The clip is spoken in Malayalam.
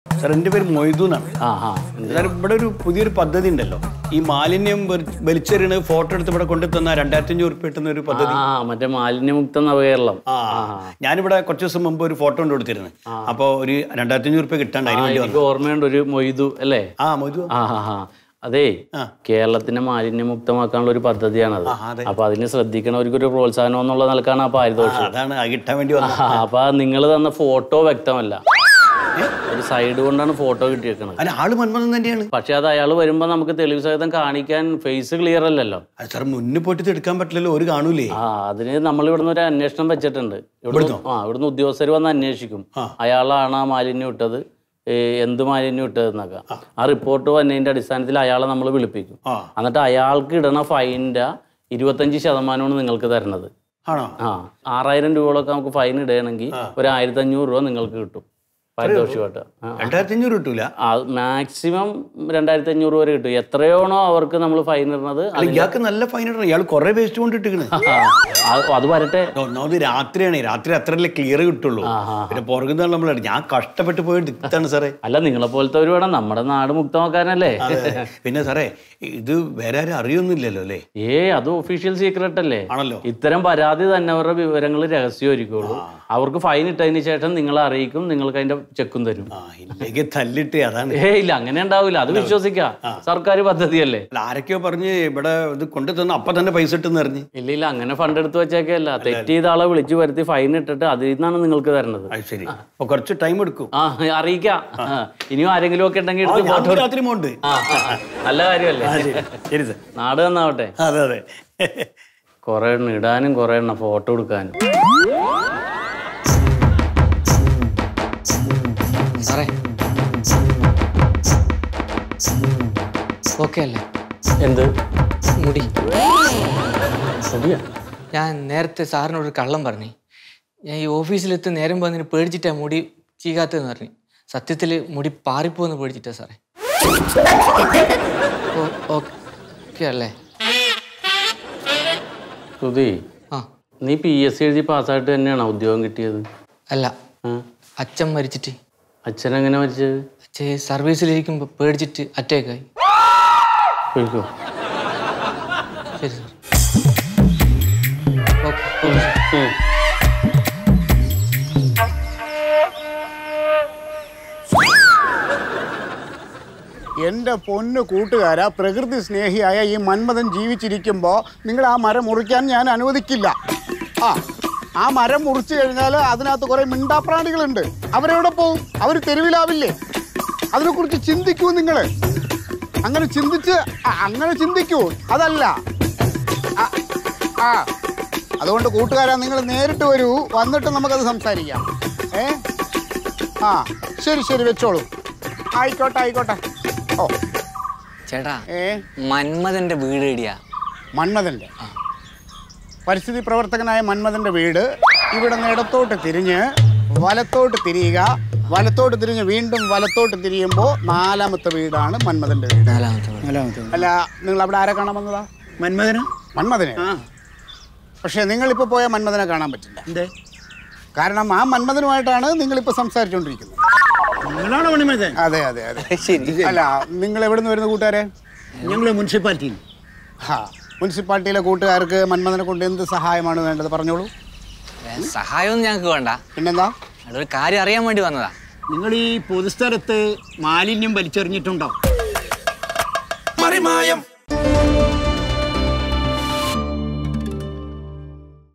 സാർ എൻ്റെ പേര് മൊയ്തു എന്നാണ് ആ ആ സാർ ഇവിടെ ഒരു പുതിയൊരു പദ്ധതി ഉണ്ടല്ലോ ഈ മാലിന്യം വലി- വലിച്ചെറിയണ ഫോട്ടോ എടുത്ത് ഇവിടെ കൊണ്ടു തന്ന രണ്ടായിരത്തി അഞ്ഞൂറ് ഉറുപ്പ് കിട്ടുന്ന ഒരു പദ്ധതി ആ മറ്റേ മാലിന്യമുക്ത നവകേരളം ആ ഞാനിവിടെ കുറച്ച് ദിവസം മുമ്പ് ഒരു ഫോട്ടോ കൊണ്ട് കൊടുത്തിരുന്നു അപ്പോൾ ഒരു രണ്ടായിരത്തി അഞ്ഞൂറ് ഉറുപ്പ് കിട്ടാണ്ട് അതിന് വേണ്ടി വന്നു എനിക്ക് ഓർമ്മയുണ്ട് ഒരു മൊയ്തു അല്ലേ ആ മൊയ്തു ആ ആ ആ അതേ ആ. കേരളത്തിനെ മാലിന്യമുക്തമാക്കാനുള്ള ഒരു പദ്ധതിയാണത് ആ, അതെ. അപ്പൊ അതിന് ശ്രദ്ധിക്കണവർക്ക് ഒരു പ്രോത്സാഹനം എന്നുള്ള നിലക്കാണ് ആ പാരിതോഷം അതാണ് അത് കിട്ടാൻ വേണ്ടി വന്നത് ആ, അപ്പൊ നിങ്ങൾ തന്ന ഫോട്ടോ വ്യക്തമല്ല ഒരു സൈഡ് കൊണ്ടാണ് ഫോട്ടോ കിട്ടിയേക്കണത് അതിന് ആള് മന്മഥൻ തന്നെയാണ് പക്ഷെ അത് അയാൾ വരുമ്പോ നമുക്ക് തെളിവ് സഹിതം കാണിക്കാൻ ഫേസ് ക്ലിയർ അല്ലല്ലോ അത് സാർ മുന്നിൽ പോയിട്ട് ഇത് എടുക്കാൻ പറ്റില്ലല്ലോ ഒരു കാണൂലേ ആ അതിന് നമ്മൾ ഇവിടുന്ന് ഒരു അന്വേഷണം വെച്ചിട്ടുണ്ട് ഇവിടുന്ന് ആ ഇവിടുന്ന് ഉദ്യോഗസ്ഥർ വന്ന് അന്വേഷിക്കും ആ. അയാളാണ് ആ മാലിന്യം ഇട്ടത് ഏ, എന്ത് മാലിന്യം ഇട്ടതെന്നൊക്കെ ആ റിപ്പോർട്ട് വന്നതിന്റെ അടിസ്ഥാനത്തിൽ അയാളെ നമ്മൾ വിളിപ്പിക്കും ആ എന്നിട്ട് അയാൾക്ക് ഇടണ ഫൈനിന്റെ ഇരുപത്തഞ്ച് ശതമാനമാണ് നിങ്ങൾക്ക് തരണത് ആണോ ആ ആറായിരം രൂപകളൊക്കെ നമുക്ക് ഫൈൻ ഇടുകയാണെങ്കിൽ ഒരു ആയിരത്തി അഞ്ഞൂറ് രൂപ നിങ്ങൾക്ക് കിട്ടും പാരിതോഷികമായിട്ട് ആ രണ്ടായിരത്തി അഞ്ഞൂറ് കിട്ടൂല മാക്സിമം രണ്ടായിരത്തി അഞ്ഞൂറ് വരെ കിട്ടും എത്രയാണോ അവർക്ക് നമ്മൾ ഫൈൻ ഇടുന്നത് അല്ല ഇയാൾക്ക് നല്ല ഫൈൻ ഇടണം ഇയാൾ കുറെ വേസ്റ്റ് കൊണ്ട് ഇട്ടിക്കണ് ആ, അത് അത് വരട്ടെ ഒന്നാമത് രാത്രിയാണ് രാത്രി അത്രയല്ലേ ക്ലിയർ കിട്ടുള്ളൂ ആ, ആ, പിന്നെ പുറകുന്ന നമ്മൾ ഞാൻ കഷ്ടപ്പെട്ട് പോയിട്ട് ഇത്താണ് സാറേ അല്ല നിങ്ങളെ പോലത്തെ ഒരു വേണം നമ്മുടെ നാട് മുക്തമാക്കാനല്ലേ അതെ. പിന്നെ സാറേ ഇത് വേറെ ആരും അറിയൊന്നുമില്ലല്ലോ അല്ലേ ഏ അത് ഒഫീഷ്യൽ സീക്രട്ട് അല്ലേ ആണല്ലോ ഇത്തരം പരാതി തന്നെ അവരുടെ വിവരങ്ങൾ രഹസ്യമായിരിക്കുള്ളൂ അവർക്ക് ഫൈൻ ഇട്ടതിന് ശേഷം നിങ്ങളെ അറിയിക്കും നിങ്ങൾക്ക് അതിന്റെ ചെക്കും തരും ആ ഇല്ലെങ്കിൽ തല്ലിട്ട് അതാണ് ഏ ഇല്ല അങ്ങനെ ഉണ്ടാവില്ല അത് വിശ്വസിക്കാം സർക്കാർ പദ്ധതിയല്ലേ അല്ല, ആരൊക്കെയോ പറഞ്ഞ് ഇവിടെ ഇത് കൊണ്ടു തന്ന അപ്പൊ തന്നെ പൈസ ഇട്ടെന്ന് അറിഞ്ഞ് ഇല്ല ഇല്ല അങ്ങനെ ഫണ്ട് എടുത്ത് വെച്ചേക്കല്ല തെറ്റ് ചെയ്ത ആളെ വിളിച്ചു വരുത്തി ഫൈൻ ഇട്ടിട്ട് അതിൽ നിന്നാണ് നിങ്ങൾക്ക് തരുന്നത് അത് ശരി അപ്പൊ കുറച്ച് ടൈം എടുക്കും ആ അറിയിക്കാം ആ, ഇനിയും ആരെങ്കിലും ഒക്കെ ഉണ്ടെങ്കിൽ ആ, എടുത്ത് ഞാൻ ഫോട്ടോ രാത്രി പോണ്ട് ആ ആ, നല്ല കാര്യമല്ലേ ആ, ശരി ശരി സാർ നാട് നന്നാവട്ടെ അതെ അതെ കുറെ എണ്ണം ഇടാനും കുറെ എണ്ണം ഫോട്ടോ എടുക്കാനും സാറേ ഓക്കെ അല്ലേ എന്ത് മുടി മുടിയാ ഞാൻ നേരത്തെ സാറിനോട് കള്ളം പറഞ്ഞു ഞാൻ ഈ ഓഫീസിലെത്തി നേരം വന്നിന് പേടിച്ചിട്ടാ മുടി ചീകാത്തതെന്ന് പറഞ്ഞു സത്യത്തിൽ മുടി പാറിപ്പോന്ന് പേടിച്ചിട്ടാ സാറേ ഓ ഓക്കെ അല്ലേ സുധി ആ നീ പി എസ് സി എഴുതി പാസ്സായിട്ട് തന്നെയാണോ ഉദ്യോഗം കിട്ടിയത് അല്ല ആ അച്ഛൻ മരിച്ചിട്ട് അച്ഛൻ എങ്ങനെ മരിച്ചത് അച്ഛൻ സർവീസിലിരിക്കുമ്പോൾ പേടിച്ചിട്ട് അറ്റാക്കായി പോയിക്കോ ശരി സാർ ഓക്കെ ഓക്കെ സാർ ഉം. എൻ്റെ പൊന്നു കൂട്ടുകാരാ പ്രകൃതി സ്നേഹിയായ ഈ മന്മഥൻ ജീവിച്ചിരിക്കുമ്പോൾ നിങ്ങൾ ആ മരം മുറിക്കാൻ ഞാൻ അനുവദിക്കില്ല ആ ആ മരം മുറിച്ചു കഴിഞ്ഞാൽ അതിനകത്ത് കുറേ മിണ്ടാപ്രാണികളുണ്ട് അവരെവിടെ പോവും അവർ തെരുവിലാവില്ലേ അതിനെക്കുറിച്ച് ചിന്തിക്കൂ നിങ്ങൾ അങ്ങനെ ചിന്തിച്ച് ആ, അങ്ങനെ ചിന്തിക്കൂ അതല്ല ആ, ആ അതുകൊണ്ട് കൂട്ടുകാരാ നിങ്ങൾ നേരിട്ട് വരൂ വന്നിട്ട് നമുക്കത് സംസാരിക്കാം ഏ ആ ശരി ശരി വെച്ചോളൂ ആയിക്കോട്ടെ ആയിക്കോട്ടെ ഓ ചേട്ടാ ഏ മന്മഥന്റെ വീട് എവിടെയാ മന്മഥൻ്റെ പരിസ്ഥിതി പ്രവർത്തകനായ മന്മഥൻ്റെ വീട് ഇവിടെ നിന്ന് ഇടത്തോട്ട് തിരിഞ്ഞ് വലത്തോട്ട് തിരിയുക വലത്തോട്ട് തിരിഞ്ഞ് വീണ്ടും വലത്തോട്ട് തിരിയുമ്പോൾ നാലാമത്തെ വീടാണ് മന്മഥൻ്റെ വീട് നാലാമത്തെ വീട് നാലാമത്തെ അല്ല നിങ്ങൾ അവിടെ ആരെ കാണാൻ വന്നതാ മന്മഥന മന്മഥനെ ആ പക്ഷേ നിങ്ങളിപ്പോൾ പോയ മന്മഥനെ കാണാൻ പറ്റില്ല എന്തേ കാരണം ആ മന്മഥനുമായിട്ടാണ് നിങ്ങളിപ്പോൾ സംസാരിച്ചുകൊണ്ടിരിക്കുന്നത് നിങ്ങളാണോ മണിമഥൻ അതെ അതെ അതെ അല്ല നിങ്ങൾ എവിടെ നിന്ന് വരുന്ന കൂട്ടുകാരെ ഞങ്ങള് മുനിസിപ്പാലിറ്റിയിൽ ആ മുനിസിപ്പാലിറ്റിയിലെ കൂട്ടുകാർക്ക് മന്മഥനെ കൊണ്ട് എന്ത് സഹായമാണ് വേണ്ടത് പറഞ്ഞോളൂ ഏ, സഹായമൊന്നും ഞങ്ങൾക്ക് വേണ്ട പിന്നെന്താ അവിടെ ഒരു കാര്യം അറിയാൻ വേണ്ടി വന്നതാ നിങ്ങൾ ഈ പൊതുസ്ഥലത്ത് മാലിന്യം വലിച്ചെറിഞ്ഞിട്ടുണ്ടോ മറിമായം